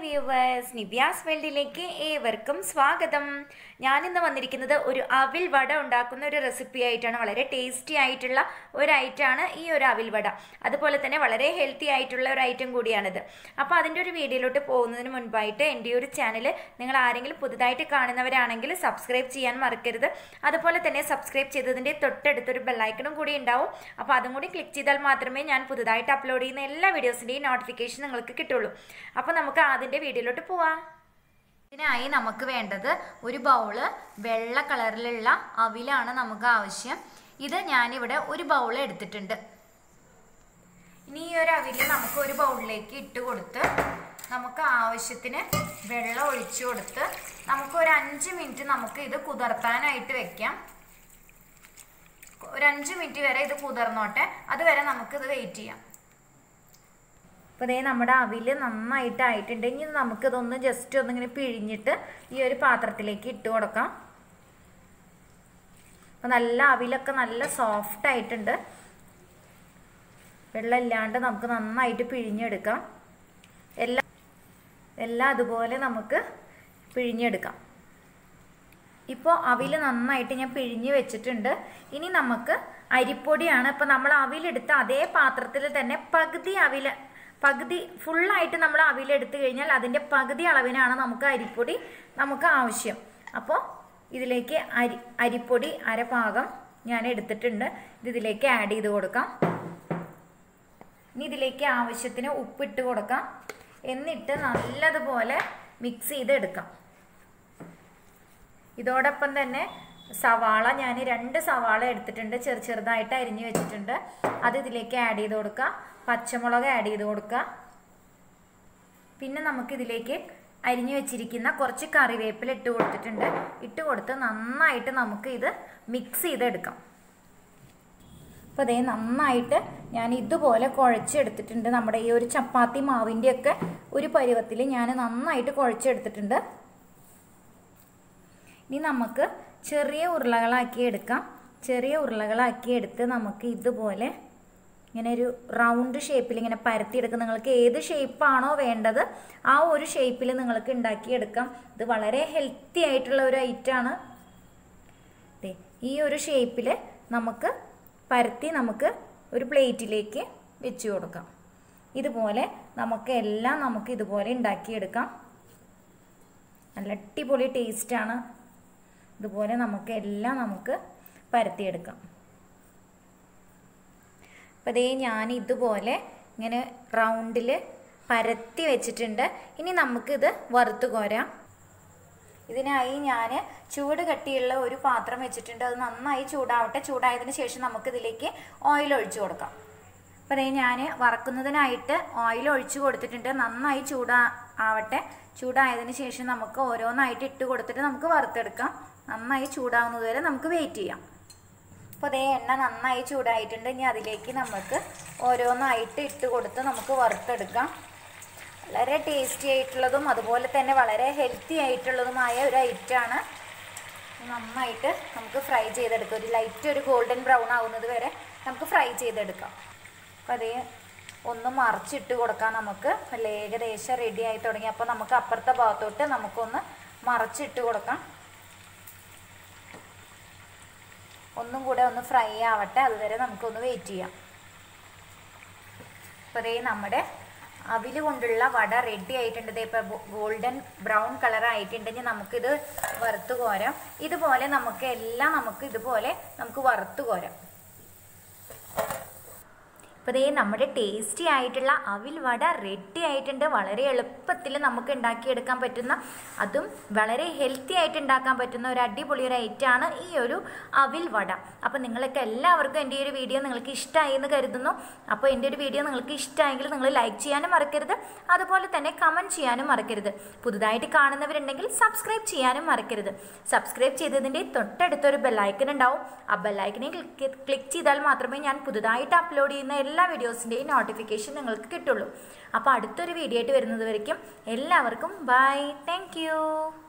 viewers Nivya's വേൾഡിലേക്ക് ഏവർക്കും സ്വാഗതം ഞാനിന്ന് വന്നിരിക്കുന്നത് ഒരു അവിൽ വട ഉണ്ടാക്കുന്ന ഒരു റെസിപ്പി ആയിട്ടാണ് വളരെ ടേസ്റ്റി ആയിട്ടുള്ള ഒരു ഐറ്റമാണ് ഈ ഒരു അവിൽ വട അതുപോലെ തന്നെ വളരെ ഹെൽത്തി ആയിട്ടുള്ള ഒരു ഐറ്റം കൂടിയാണിത് അപ്പോൾ അതിൻ്റെ ഒരു വീഡിയോയിലോട്ട് പോകുന്നതിന് മുൻപായിട്ട് എൻ്റെ ഒരു ചാനൽ നിങ്ങൾ ആരെങ്കിലും പുതുതായിട്ട് കാണുന്നവരാണെങ്കിൽ സബ്സ്ക്രൈബ് ചെയ്യാൻ മറക്കരുത് അതുപോലെ തന്നെ സബ്സ്ക്രൈബ് ചെയ്തതിൻ്റെ തൊട്ടടുത്തൊരു ബെല്ലൈക്കണും കൂടി ഉണ്ടാവും അപ്പോൾ അതും കൂടി ക്ലിക്ക് ചെയ്താൽ മാത്രമേ ഞാൻ പുതുതായിട്ട് അപ്ലോഡ് ചെയ്യുന്ന എല്ലാ വീഡിയോസിൻ്റെയും നോട്ടിഫിക്കേഷൻ നിങ്ങൾക്ക് കിട്ടുള്ളൂ അപ്പോൾ നമുക്ക് അതിൻ്റെ വീഡിയോയിലോട്ട് പോവാം ഇതിനായി നമുക്ക് വേണ്ടത് ഒരു ബൗള് വെള്ള കളറിലുള്ള അവിലാണ് നമുക്ക് ആവശ്യം ഇത് ഞാനിവിടെ ഒരു ബൗൾ എടുത്തിട്ടുണ്ട് ഇനി ഈ ഒരു അവില് നമുക്ക് ഒരു ബൗളിലേക്ക് ഇട്ട് കൊടുത്ത് നമുക്ക് ആവശ്യത്തിന് വെള്ളം ഒഴിച്ചു കൊടുത്ത് നമുക്ക് ഒരു അഞ്ച് മിനിറ്റ് നമുക്ക് ഇത് കുതിർത്താനായിട്ട് വെക്കാം ഒരു അഞ്ച് മിനിറ്റ് വരെ ഇത് കുതിർന്നോട്ടെ അതുവരെ നമുക്കിത് വെയിറ്റ് ചെയ്യാം അപ്പോൾ ഇതേ നമ്മുടെ അവിൽ നന്നായിട്ട് ആയിട്ടുണ്ട് ഇനി നമുക്കിതൊന്ന് ജസ്റ്റ് ഒന്നിങ്ങനെ പിഴിഞ്ഞിട്ട് ഈ ഒരു പാത്രത്തിലേക്ക് ഇട്ട് കൊടുക്കാം അപ്പോൾ നല്ല അവിലൊക്കെ നല്ല സോഫ്റ്റ് ആയിട്ടുണ്ട് വെള്ളം ഇല്ലാണ്ട് നമുക്ക് നന്നായിട്ട് പിഴിഞ്ഞെടുക്കാം എല്ലാം എല്ലാം അതുപോലെ നമുക്ക് പിഴിഞ്ഞെടുക്കാം ഇപ്പോൾ അവിൽ നന്നായിട്ട് ഞാൻ പിഴിഞ്ഞ് വെച്ചിട്ടുണ്ട് ഇനി നമുക്ക് അരിപ്പൊടിയാണ് ഇപ്പോൾ നമ്മൾ അവിലെടുത്ത അതേ പാത്രത്തിൽ തന്നെ പകുതി അവിൽ പകുതി ഫുള്ളായിട്ട് നമ്മൾ അവിലെടുത്ത് കഴിഞ്ഞാൽ അതിൻ്റെ പകുതി അളവിനാണ് നമുക്ക് അരിപ്പൊടി നമുക്ക് ആവശ്യം അപ്പോൾ ഇതിലേക്ക് അരി അരിപ്പൊടി അരഭാഗം ഞാൻ എടുത്തിട്ടുണ്ട് ഇത് ഇതിലേക്ക് ആഡ് ചെയ്ത് കൊടുക്കാം ഇനി ഇതിലേക്ക് ആവശ്യത്തിന് ഉപ്പിട്ട് കൊടുക്കാം എന്നിട്ട് നല്ലതുപോലെ മിക്സ് ചെയ്തെടുക്കാം ഇതോടൊപ്പം തന്നെ സവാള ഞാൻ രണ്ട് സവാള എടുത്തിട്ടുണ്ട് ചെറു ചെറുതായിട്ട് അരിഞ്ഞു വെച്ചിട്ടുണ്ട് അത് ഇതിലേക്ക് ആഡ് ചെയ്ത് കൊടുക്കുക പച്ചമുളക് ആഡ് ചെയ്ത് കൊടുക്കുക പിന്നെ നമുക്കിതിലേക്ക് അരിഞ്ഞു വെച്ചിരിക്കുന്ന കുറച്ച് കറിവേപ്പില ഇട്ട് കൊടുത്തിട്ടുണ്ട് ഇട്ട് കൊടുത്ത് നന്നായിട്ട് നമുക്ക് ഇത് മിക്സ് ചെയ്തെടുക്കാം അപ്പോൾ അതേ നന്നായിട്ട് ഞാൻ ഇതുപോലെ കുഴച്ചെടുത്തിട്ടുണ്ട് നമ്മുടെ ഈ ഒരു ചപ്പാത്തി മാവിൻ്റെയൊക്കെ ഒരു പരുവത്തിൽ ഞാൻ നന്നായിട്ട് കുഴച്ചെടുത്തിട്ടുണ്ട് ഇനി നമുക്ക് ചെറിയ ഉരുളകളാക്കി എടുക്കാം ചെറിയ ഉരുളകളാക്കി എടുത്ത് നമുക്ക് ഇതുപോലെ ഇങ്ങനെ ഒരു റൗണ്ട് ഷേപ്പിൽ ഇങ്ങനെ പരത്തിയെടുക്കാം നിങ്ങൾക്ക് ഏത് ഷേപ്പാണോ വേണ്ടത് ആ ഒരു ഷേപ്പിൽ നിങ്ങൾക്ക് ഉണ്ടാക്കിയെടുക്കാം ഇത് വളരെ ഹെൽത്തി ആയിട്ടുള്ള ഒരു ഐറ്റമാണ് ഈ ഒരു ഷേപ്പിൽ നമുക്ക് പരത്തി നമുക്ക് ഒരു പ്ലേറ്റിലേക്ക് വെച്ച് കൊടുക്കാം ഇതുപോലെ നമുക്ക് എല്ലാം നമുക്ക് ഇതുപോലെ ഉണ്ടാക്കിയെടുക്കാം നല്ല അടിപൊളി ടേസ്റ്റാണ് ഇതുപോലെ നമുക്ക് എല്ലാം നമുക്ക് പരത്തിയെടുക്കാം അപ്പോൾ അതേ ഞാൻ ഇതുപോലെ ഇങ്ങനെ റൗണ്ടിൽ പരത്തി വെച്ചിട്ടുണ്ട് ഇനി നമുക്കിത് വറുത്ത് കോരാം ഇതിനായി ഞാൻ ചൂട് കട്ടിയുള്ള ഒരു പാത്രം വെച്ചിട്ടുണ്ട് അത് നന്നായി ചൂടാവട്ടെ ചൂടായതിന് ശേഷം നമുക്കിതിലേക്ക് ഓയിൽ ഒഴിച്ചു കൊടുക്കാം അപ്പോൾ അതേ ഞാൻ വറക്കുന്നതിനായിട്ട് ഓയിൽ ഒഴിച്ചു കൊടുത്തിട്ടുണ്ട് നന്നായി ചൂടാ ആവട്ടെ ചൂടായതിന് ശേഷം നമുക്ക് ഓരോന്നായിട്ട് ഇട്ട് കൊടുത്തിട്ട് നമുക്ക് വറുത്തെടുക്കാം നന്നായി ചൂടാവുന്നത് വരെ നമുക്ക് വെയിറ്റ് ചെയ്യാം അപ്പോൾ അതേ എണ്ണ നന്നായി ചൂടായിട്ടുണ്ട് ഇനി അതിലേക്ക് നമുക്ക് ഓരോന്നായിട്ട് ഇട്ട് കൊടുത്ത് നമുക്ക് വറുത്തെടുക്കാം വളരെ ടേസ്റ്റി ആയിട്ടുള്ളതും അതുപോലെ തന്നെ വളരെ ഹെൽത്തി ആയിട്ടുള്ളതുമായ ഒരു ഐറ്റമാണ് നന്നായിട്ട് നമുക്ക് ഫ്രൈ ചെയ്തെടുക്കാം ഒരു ലൈറ്റ് ഒരു ഗോൾഡൻ ബ്രൗൺ ആവുന്നത് വരെ നമുക്ക് ഫ്രൈ ചെയ്തെടുക്കാം അപ്പോൾ അതേ ഒന്ന് മറിച്ചിട്ട് കൊടുക്കാം നമുക്ക് അല്ല ഏകദേശം റെഡി ആയി തുടങ്ങി അപ്പോൾ നമുക്ക് അപ്പുറത്തെ ഭാഗത്തോട്ട് നമുക്കൊന്ന് മറിച്ചിട്ട് കൊടുക്കാം ഒന്നും കൂടെ ഒന്ന് ഫ്രൈ ആവട്ടെ അതുവരെ നമുക്കൊന്ന് വെയിറ്റ് ചെയ്യാം അപ്പോൾ അതേ നമ്മുടെ അവിൽ കൊണ്ടുള്ള വട റെഡി ആയിട്ടുണ്ട് ഇതേ ഇപ്പോൾ ഗോൾഡൻ ബ്രൗൺ കളർ ആയിട്ടുണ്ടെങ്കിൽ നമുക്കിത് വറുത്ത് കോരാം ഇതുപോലെ നമുക്ക് എല്ലാം നമുക്ക് ഇതുപോലെ നമുക്ക് വറുത്ത് കോരാം അപ്പോൾ ഇതേ നമ്മുടെ ടേസ്റ്റി ആയിട്ടുള്ള അവിൽ വട റെഡി ആയിട്ടുണ്ട് വളരെ എളുപ്പത്തിൽ നമുക്ക് ഉണ്ടാക്കിയെടുക്കാൻ പറ്റുന്ന അതും വളരെ ഹെൽത്തി ആയിട്ട് ഉണ്ടാക്കാൻ പറ്റുന്ന ഒരു അടിപൊളി ഒരു ഐറ്റമാണ് ഈ ഒരു അവിൽ വട അപ്പോൾ നിങ്ങളൊക്കെ എല്ലാവർക്കും എൻ്റെ ഈ ഒരു വീഡിയോ നിങ്ങൾക്ക് ഇഷ്ടമായി എന്ന് കരുതുന്നു അപ്പോൾ എൻ്റെ ഒരു വീഡിയോ നിങ്ങൾക്ക് ഇഷ്ടമായെങ്കിൽ നിങ്ങൾ ലൈക്ക് ചെയ്യാനും മറക്കരുത് അതുപോലെ തന്നെ കമൻറ്റ് ചെയ്യാനും മറക്കരുത് പുതുതായിട്ട് കാണുന്നവരുണ്ടെങ്കിൽ സബ്സ്ക്രൈബ് ചെയ്യാനും മറക്കരുത് സബ്സ്ക്രൈബ് ചെയ്തതിൻ്റെ തൊട്ടടുത്തൊരു ബെല്ലൈക്കൻ ഉണ്ടാവും ആ ബെല്ലൈക്കനെ ക്ലിക്ക് ക്ലിക്ക് ചെയ്താൽ മാത്രമേ ഞാൻ പുതുതായിട്ട് അപ്ലോഡ് ചെയ്യുന്ന എല്ലാ വീഡിയോസിൻ്റെയും നോട്ടിഫിക്കേഷൻ നിങ്ങൾക്ക് കിട്ടുള്ളൂ അപ്പോൾ അടുത്തൊരു വീഡിയോ ആയിട്ട് വരുന്നത് വരയ്ക്കും എല്ലാവർക്കും ബൈ താങ്ക്